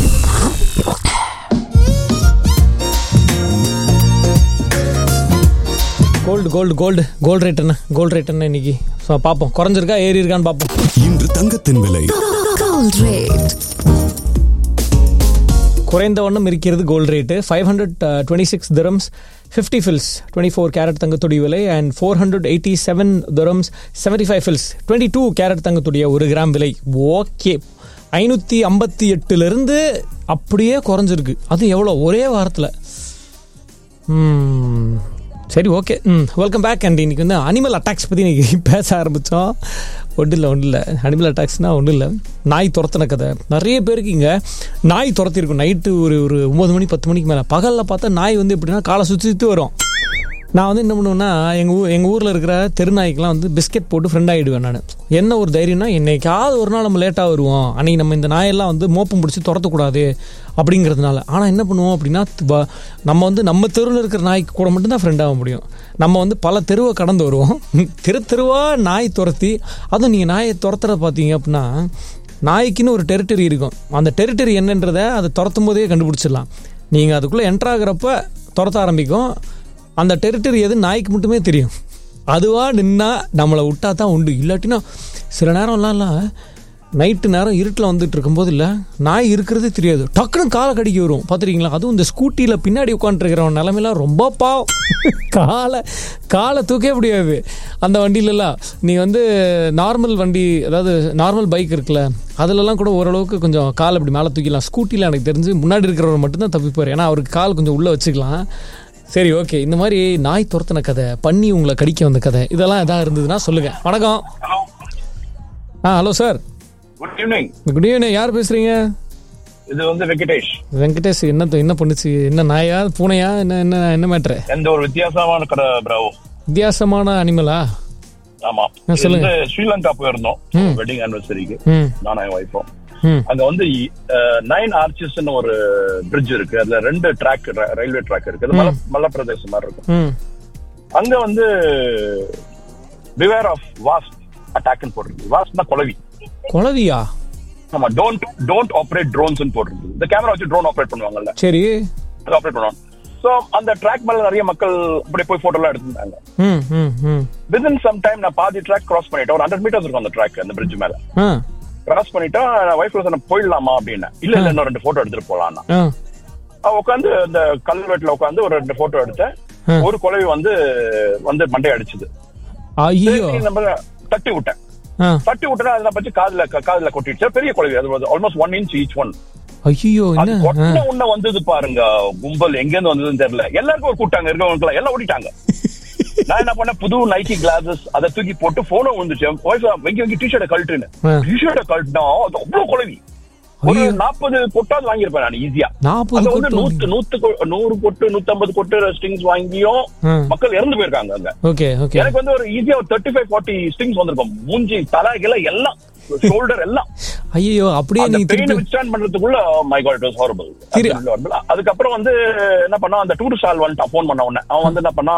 Gold gold gold gold rate என்ன gold rate என்ன இன்னைக்கு ஸோ பார்ப்போம் குறைஞ்சிருக்கா ஏறி இருக்கான்னு பார்ப்போம் இன்று தங்கத்தின் விலை Gold rate. குறைந்த வண்ணம் இருக்கிறது gold rate five hundred twenty six dirhams fifty fils twenty four carat தங்கத்துடைய விலை and four hundred eighty seven dirhams seventy five fils twenty two carat தங்கத்துடைய ஒரு கிராம் விலை ஓகே ஐநூற்றி ஐம்பத்தி எட்டுலேருந்து அப்படியே குறைஞ்சிருக்கு அது எவ்வளோ ஒரே வாரத்தில் ம், சரி ஓகே ம் வெல்கம் பேக் அண்ட் இன்னைக்கு வந்து அனிமல் அட்டாக்ஸ் பற்றி இன்னைக்கு பேச ஆரம்பித்தோம் ஒன்றும் இல்லை ஒன்றும் இல்லை அனிமல் அட்டாக்ஸ்னால் ஒன்றும் இல்லை நாய் துரத்தின கதை நிறைய பேருக்கு இங்கே நாய் துரத்திருக்கும் நைட்டு ஒரு ஒரு ஒம்பது மணி பத்து மணிக்கு மேலே பகலில் பார்த்தா நாய் வந்து எப்படின்னா காலை சுற்றி சுற்றி வரும் நான் வந்து என்ன பண்ணுவேன்னா எங்கள் ஊர் எங்கள் ஊரில் இருக்கிற தெருநாய்க்கெலாம் வந்து பிஸ்கெட் போட்டு ஃப்ரெண்ட் ஆகிடுவேன் நான் என்ன ஒரு தைரியம்னா என்னைக்காவது ஒரு நாள் நம்ம லேட்டாக வருவோம் அன்றைக்கி நம்ம இந்த நாயெல்லாம் வந்து மோப்பம் பிடிச்சி துரத்தக்கூடாது அப்படிங்கிறதுனால ஆனால் என்ன பண்ணுவோம் அப்படின்னா வ- நம்ம வந்து நம்ம தெருவில் இருக்கிற நாய்க்கு கூட மட்டும்தான் ஃப்ரெண்ட் ஆக முடியும் நம்ம வந்து பல தெருவை கடந்து வருவோம் தெரு தெருவாக நாய் துரத்தி அதுவும் நீங்கள் நாயை துரத்துறத பார்த்தீங்க அப்படின்னா நாய்க்குன்னு ஒரு டெரிட்டரி இருக்கும் அந்த டெரிட்டரி என்னன்றதை அதை துரத்தும் போதே கண்டுபிடிச்சிடலாம் நீங்கள் அதுக்குள்ளே என்ட்ராகிறப்ப துரத்த ஆரம்பிக்கும் அந்த டெரிட்டரி எது நாய்க்கு மட்டுமே தெரியும் அதுவா நின்னா நம்மளை விட்டா தான் உண்டு இல்லாட்டினா சில நேரம்லாம் இல்லை நைட்டு நேரம் இருட்டில் வந்துட்டு இருக்கும்போது இல்லை நாய் இருக்கிறதே தெரியாது டக்குன்னு காலை கடிக்க வரும் பார்த்துருக்கீங்களா அதுவும் இந்த ஸ்கூட்டியில் பின்னாடி உட்காந்துருக்கிறவன் நிலமையெல்லாம் ரொம்ப பாவம் காலை காலை தூக்கவே முடியாது அந்த வண்டியிலலாம் நீ வந்து நார்மல் வண்டி அதாவது நார்மல் பைக் இருக்குல்ல அதிலலாம் கூட ஓரளவுக்கு கொஞ்சம் கால் அப்படி மேலே தூக்கிடலாம் ஸ்கூட்டியில் எனக்கு தெரிஞ்சு முன்னாடி இருக்கிறவர் மட்டும்தான் தப்பிப்பார் ஏன்னா அவருக்கு கால் கொஞ்சம் உள்ளே வச்சுக்கலாம் சரி ஓகே இந்த மாதிரி நாய் துரத்தின கதை பண்ணி உங்களை கடிக்க வந்த கதை இதெல்லாம் எதாவது இருந்ததுன்னா சொல்லுங்க வணக்கம் ஆ hello sir good evening good evening யார் பேசுறீங்க இது வந்து வெங்கடேஷ் வெங்கடேஷ் என்ன என்ன பண்ணுச்சு என்ன நாயா பூனையா என்ன என்ன என்ன மேட்ரு எந்த ஒரு வித்தியாசமான கடை பிராவோ வித்தியாசமான அனிமலா ஆமா ஆ, சொல்லுங்க. இது ஸ்ரீலங்கா போயிருந்தோம் வெட்டிங் ஆனிவர்சரிக்கு ம் நானும் என் ஒய்ஃபும் ம் அங்க வந்து நைன் ஆர்ச்சஸ்னு ஒரு பிரிட்ஜ் இருக்கு அதுல ரெண்டு ட்ராக் ரயில்வே ட்ராக் இருக்கு அது மலை மலை பிரதேசம் மாதிரி இருக்கும் ம் அங்க வந்து பிவேர் ஆஃப் வாஸ்ட் அட்டாக்னு போட்டிருக்கு வாஸ்ட்னா குளவி குளவியா ஆமா டோன்ட் டோன்ட் ஆப்ரேட் ட்ரோன்ஸ் போட்டிருக்கு இந்த கேமரா வச்சு ட்ரோன் ஆப்ரேட் பண்ணுவாங்கல்ல சரி அது ஆப்ரேட் பண்ணுவாங்க சோ அந்த ட்ராக் மேல நிறைய மக்கள் அப்படியே போய் போட்டோ எல்லாம் எடுத்திருந்தாங்க ம் ம் ம் வித்தின் சம் டைம் நான் பாதி ட்ராக் கிராஸ் பண்ணிட்டேன் ஒரு ஹண்ட்ரட் மீட்டர்ஸ் இருக்கும் அந்த ட்ராக் அந்த பிரிட்ஜ் மேல ஆ கிராஸ் பண்ணிட்டா நான் ஒய்ஃப் சொன்ன போயிடலாமா அப்படின்னு இல்ல இல்ல இன்னும் ரெண்டு போட்டோ எடுத்துட்டு போலாம்னா ஆ அவ உட்காந்து அந்த கல்வெட்டுல உட்காந்து ஒரு ரெண்டு போட்டோ எடுத்தேன் ஆ. ஒரு குழவி வந்து வந்து மண்டை அடிச்சுது ஐயோ சரி, நம்ம தட்டி விட்டேன் ஆ தட்டி விட்டா அதை பத்தி காதுல க- காதுல கொட்டிடுச்சு பெரிய குழவி அது almost one inch each one ஐயோ அது என்ன ஆ. கொட்டின உன்ன வந்தது பாருங்க கும்பல் எங்க இருந்து வந்ததுன்னு தெரியல எல்லாருக்கும் ஒரு கூட்டாங்க இருக்கவங்க எல்லாம் ஓடிட்டாங்க நான் என்ன பண்ணேன் புது நைட்டி கிளாஸஸ் அதை தூக்கி போட்டு போனும் வந்துச்சு ஒய்ஃப் வெங்கி வெங்கி டிஷர்ட்டை கழட்டுன்னு ஆ. டிஷர்ட்டை கழட்டினா அது அவ்வளவு குழவி ஒரு ஐயோ. நாற்பது கொட்டாவது வாங்கியிருப்பேன் நான் ஈஸியா நாற்பது அது வந்து கொட்டு நூத்து நூத்து கொ- நூறு கொட்டு நூத்தம்பது கொட்டு ஸ்டிங்ஸ் வாங்கியும் ஆ. மக்கள் இறந்து போயிருக்காங்க அங்க ஓகே ஓகே எனக்கு வந்து ஒரு ஈஸியா ஒரு தேர்ட்டி ஃபைவ் ஃபார்ட்டி ஸ்டிங்ஸ் வந்திருக்கும் மூஞ்சி தலைகில எல்லாம் ஷோல்டர் எல்லாம் ஐயோ அப்படியே அந்த நீங்க பெயின் திருப்பி வித்ஸ்டாண்ட் பண்றதுக்குள்ள my God it was horrible சரி. அதுக்கப்புறம் வந்து என்ன பண்ணா அந்த டூரிஸ்ட் ஆள் வந்துட்டான் ஃபோன் பண்ண உடனே அவன் வந்து என்ன பண்ணா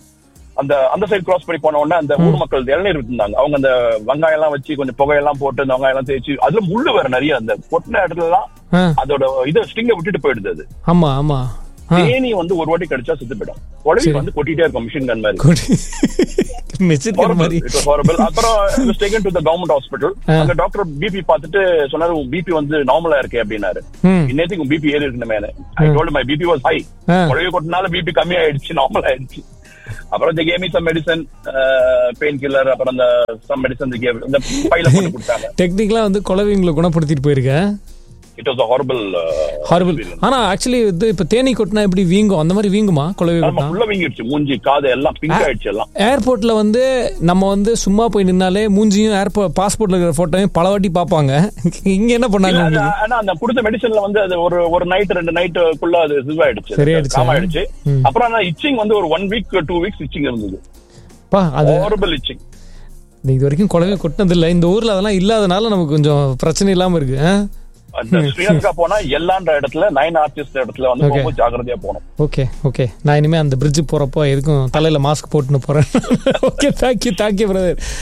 அந்த அந்த சைடு கிராஸ் பண்ணி போன உடனே அந்த ஊர் மக்கள் இளநீர் இருந்தாங்க அவங்க அந்த வெங்காயம் எல்லாம் வச்சு கொஞ்சம் புகையெல்லாம் போட்டு அந்த வெங்காயம் எல்லாம் தேய்ச்சி அதுல முள்ளு வேற நிறைய அந்த கொட்டின இடத்துல எல்லாம் ஆ அதோட இது ஸ்டிங்க விட்டுட்டு போயிடுது அது ஆமா ஆமா ஆ தேனி வந்து ஒரு வாட்டி கடிச்சா செத்து போயிடும் குழவி சரி. வந்து கொட்டிட்டே இருக்கும் மிஷின் கன் மாதிரி குட் மெச்சிருக்கிற மாதிரி Horrible. It was horrible. அப்புறம் I was taken to the government hospital. ஆ. அங்க டாக்டர் பிபி பார்த்துட்டு சொன்னாரு உன் பிபி வந்து நார்மலா இருக்கே அப்படின்னாரு ம் இன்னத்துக்கு உன் பிபி ஏறி இருக்கணுமே I told my BP was high ஆ. குழவி கொட்டினால பிபி கம்மி ஆயிடுச்சு நார்மல் ஆயிடுச்சு அப்புறம் they gave me some medicine pain killer அப்புறம் அந்த சம் மெடிசன் இந்த பையில போட்டு கொடுத்தாங்க டெக்னிக்கலா வந்து குழந்தைங்களை குணப்படுத்திட்டு போயிருக்கேன் இட் வாஸ் ஹாரிபிள் ஹாரிபிள் ஆனா ஆக்சுவலி இது இப்ப தேனி கொட்டினா எப்படி வீங்கும் அந்த மாதிரி வீங்குமா குழவி ஆமா கொட்டினா ஃபுல்லா வீங்கிடுச்சு மூஞ்சி காது எல்லாம் பிங்க் ஆயிடுச்சு எல்லாம் ஏர்போர்ட்ல வந்து நம்ம வந்து சும்மா போய் நின்னாலே மூஞ்சியும் ஏர்போர்ட் பாஸ்போர்ட்ல இருக்கிற போட்டோவையும் பல வாட்டி பார்ப்பாங்க இங்க என்ன பண்ணாங்க இல்ல, அது- உங்களுக்கு ஆனா அந்த கொடுத்த மெடிசன்ல வந்து அது ஒரு ஒரு நைட் ரெண்டு நைட்டுக்குள்ள அது இதுவாயிடுச்சு சரியாயிடுச்சா? காம் ஆயிடுச்சு ம். அப்புறம் ஆனா இச்சிங் வந்து ஒரு one week two weeks itching இருந்தது பா அது ஹாரிபிள் இச்சிங் இது வரைக்கும் குழவி கொட்டினது இல்ல இந்த ஊர்ல அதெல்லாம் இல்லாதனால நமக்கு கொஞ்சம் பிரச்சனை இல்லாம இருக்கு ஆ? அந்த ஸ்ரீலங்கா போனா எல்லான்ற இடத்துல நைன் ஆர்டிஸ்ட் இடத்துல வந்து Okay. ரொம்ப ஜாக்கிரதையா போகணும் ஓகே ஓகே நான் இனிமே அந்த பிரிட்ஜ் போறப்போ எதுக்கும் தலையில மாஸ்க் போட்டுன்னு போறேன் ஓகே தேங்க்யூ தேங்க்யூ பிரதர்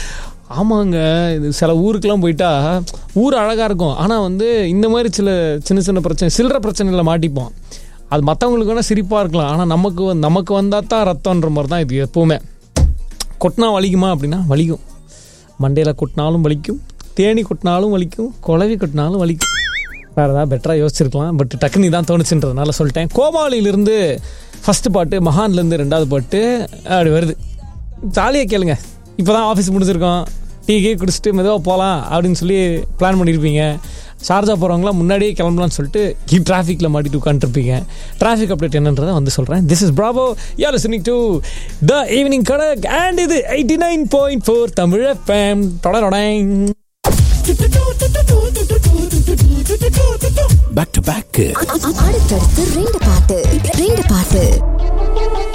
ஆமாங்க இது சில ஊருக்கெல்லாம் போயிட்டா ஊர் அழகாக இருக்கும் ஆனால் வந்து இந்த மாதிரி சில சின்ன சின்ன பிரச்சனை சில்லற பிரச்சனையில் மாட்டிப்போம் அது மற்றவங்களுக்கு வேணால் சிரிப்பாக இருக்கலாம் ஆனால் நமக்கு வந்து- நமக்கு வந்தால் தான் ரத்தம்ன்ற மாதிரி தான் இது எப்போவுமே கொட்டினா வலிக்குமா அப்படின்னா வலிக்கும் மண்டையில் கொட்டினாலும் வலிக்கும் தேனி கொட்டினாலும் வலிக்கும் குழவி கொட்டினாலும் வலிக்கும் வேறு ஏதாவது பெட்டராக யோசிச்சிருக்கலாம் பட் டக்குனு தான் தோணுச்சுன்றதுனால சொல்லிட்டேன் கோமாளியிலிருந்து ஃபஸ்ட்டு பாட்டு மகான்லேருந்து ரெண்டாவது பாட்டு அப்படி வருது ஜாலியாக கேளுங்க இப்போ தான் ஆஃபீஸ் முடிச்சிருக்கோம் டீ கீ குடிச்சிட்டு மெதுவாக போகலாம் அப்படின்னு சொல்லி பிளான் பண்ணியிருப்பீங்க ஷார்ஜா போகிறவங்களாம் முன்னாடியே கிளம்பலாம்னு சொல்லிட்டு டிராஃபிக்கில் மாட்டிட்டு உட்காந்துருப்பீங்க டிராஃபிக் அப்டேட் என்னன்றதை வந்து சொல்கிறேன் this is Bravo you're listening to the evening Kadak and இது eighty nine point four Tamil FM தொடரோடேன் பேக் டு பேக் அடுத்தடுத்து ரெண்டு பாட்டு ரெண்டு பாட்டு